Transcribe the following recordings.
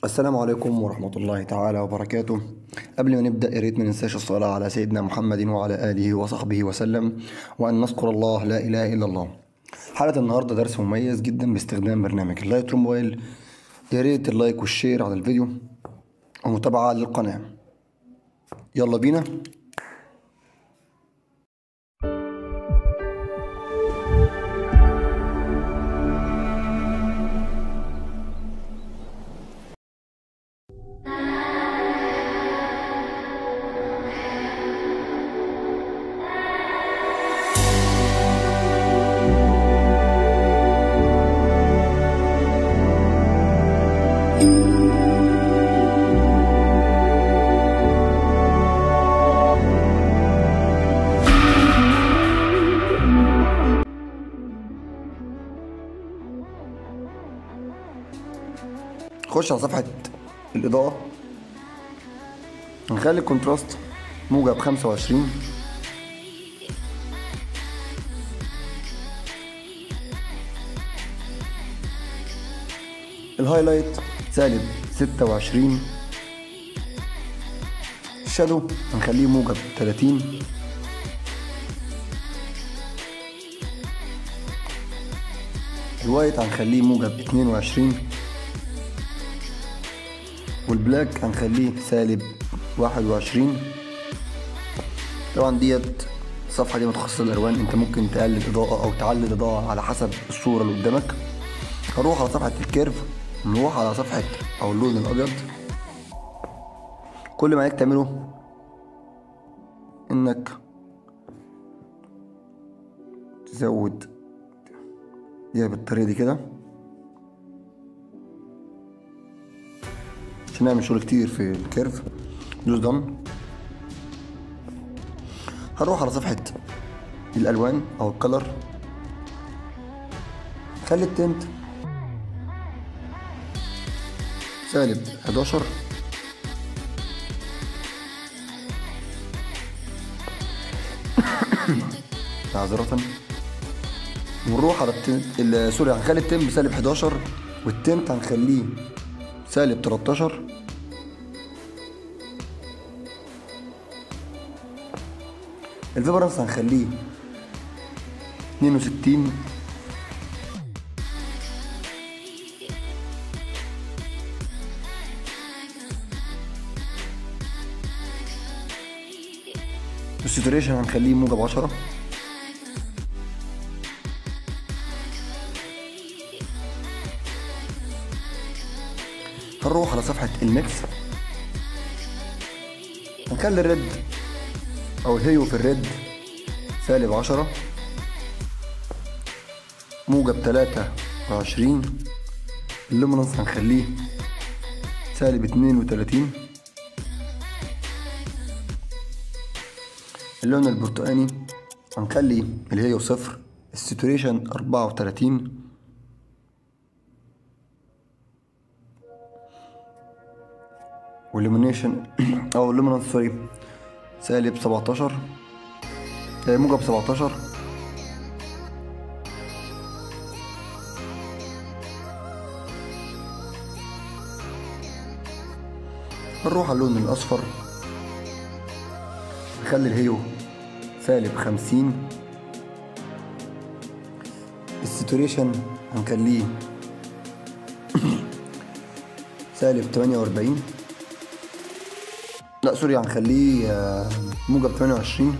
السلام عليكم ورحمة الله تعالى وبركاته قبل ما نبدأ يا ريت ما ننساش الصلاة على سيدنا محمد وعلى آله وصحبه وسلم وأن نذكر الله لا إله إلا الله حلقة النهاردة درس مميز جدا باستخدام برنامج اللايت موبايل يا ريت اللايك والشير على الفيديو ومتابعة للقناة يلا بينا خش على صفحة الإضاءة نخلي الكونتراست موجب خمسة وعشرين الهايلايت سالب ستة وعشرين الشادو هنخليه موجب تلاتين الوايت هنخليه موجب اتنين وعشرين والبلاك هنخليه سالب واحد وعشرين طبعا ديت الصفحة دي متخصصة الألوان انت ممكن تقلل إضاءة أو تعلي إضاءة على حسب الصورة اللي قدامك هروح على صفحة الكيرف نروح على صفحة أو اللون الأبيض كل ما عليك تعمله إنك تزود دي بالطريقة دي كده عشان نعمل شغل كتير في الكيرف دوس دن هنروح على صفحة الألوان أو الكلر خلي التنت سالب 11 معذرة ونروح على التنت سوري هنخلي التنت بسالب 11 والتنت هنخليه سالب 13 الفيبرنس هنخليه 62 الساتوريشن هنخليه موجب 10 هنروح على صفحة الميكس هنخلي الريد أو الهيو في الريد سالب عشرة موجب تلاتة وعشرين اللومنس هنخليه سالب اتنين وتلاتين اللون البرتقاني هنخلي الهيو صفر الساتوريشن أربعة وتلاتين والليمونيشن او الليمونانس سوري سالب 17 موجب 17 نروح على اللون الاصفر نخلي الهيو سالب 50 الساتوريشن هنخليه سالب 48 لا سوري هنخليه موجب 28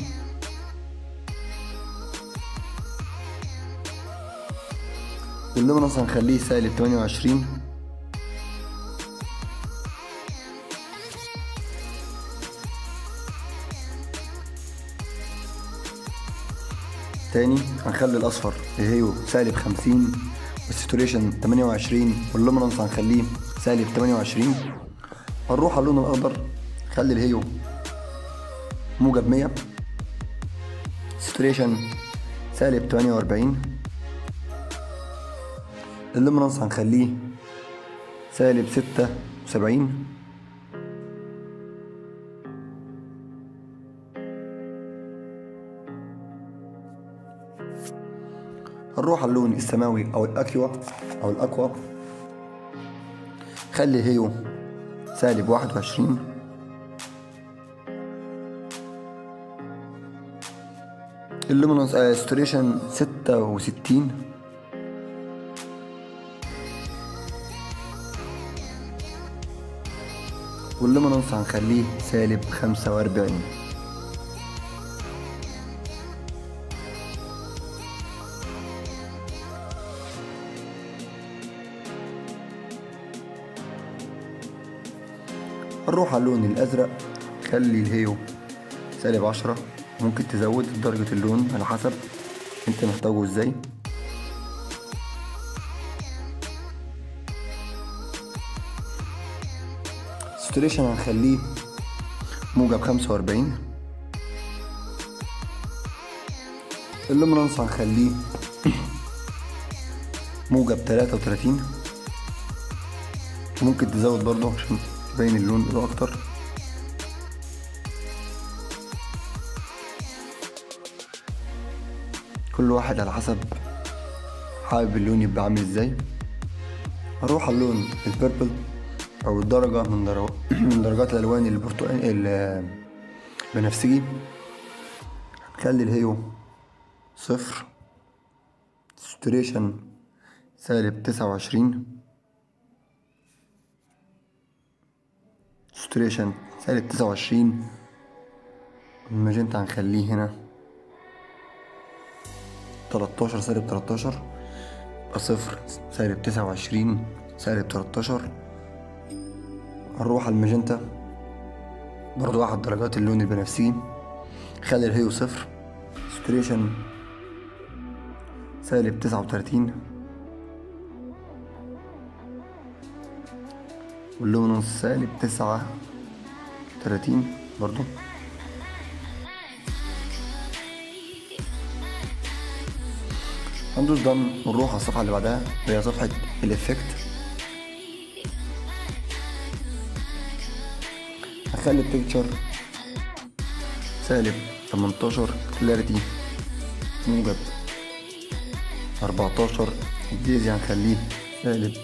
واللومنس هنخليه سالب 28 تاني هنخلي الاصفر الهيو سالب 50 والساتوريشن 28 واللومنس هنخليه سالب 28 هنروح على اللون الاخضر خلي الهيو موجب 100 ساتوريشن سالب 48 اللومنس هنخليه سالب 76 هنروح على اللون السماوي او الاكوا او الاكوا خلي هيو سالب واحد وعشرين اللومينوس ساتوريشن ستة وستين واللومينوس هنخليه سالب خمسة وأربعين نروح على اللون الأزرق خلي الهيو سالب عشرة ممكن تزود درجة اللون على حسب انت محتاجه ازاي ساتوريشن هنخليه موجب خمسة وأربعين اللومينانس هنخليه موجب تلاتة وتلاتين ممكن تزود برضه عشان تبين اللون ده أكتر كل واحد على حسب حابب اللون يبقى عامل ازاي هروح على اللون البيربل او الدرجة من درو... من درجات الالوان البرتقالي البنفسجي خلي الهيو صفر ساتوريشن سالب تسعة وعشرين ساتوريشن سالب تسعة وعشرين الماجنتا هنخليه هنا تلاتاشر سالب تلاتاشر يبقى صفر سالب تسعة وعشرين سالب تلاتاشر هنروح على الماجنتا برضو واحد درجات اللون البنفسجي خلي الهيو صفر ساتوريشن سالب تسعة وتلاتين واللومينوس سالب تسعة تلاتين برضو هندوس دن ونروح على الصفحة اللي بعدها اللي هي صفحة الإفكت هخلي البيكتشر سالب 18 كلاريتي موجب 14 الديزي هنخليه سالب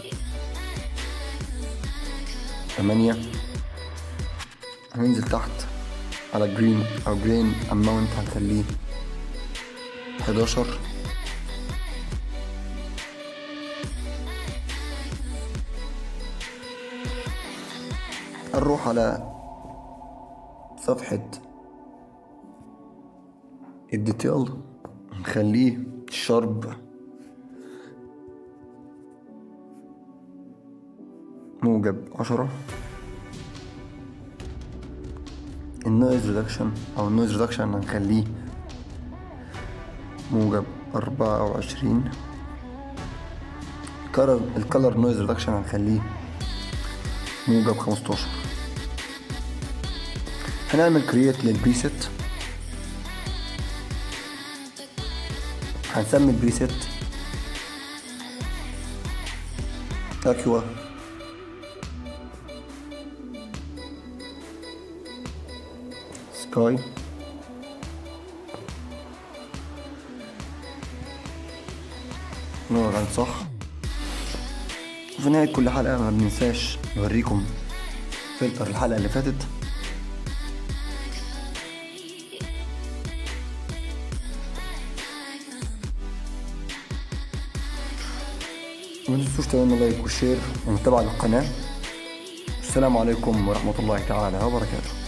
8 هننزل تحت على جرين أو جرين أماونت هنخليه 11 نروح على صفحة الديتيل نخليه شرب موجب عشرة النويز ريدكشن أو النويز ريدكشن هنخليه موجب أربعة وعشرين الكالر نويز ريدكشن هنخليه موجب خمستاشر هنعمل كرييت للبريسيت هنسمي البريسيت اكوا سكاي نور عن صح وفي نهاية كل حلقة ما بننساش نوريكم فلتر الحلقة اللي فاتت ما تنسوش تعملوا لايك وشير ومتابعة للقناة السلام عليكم ورحمة الله تعالى وبركاته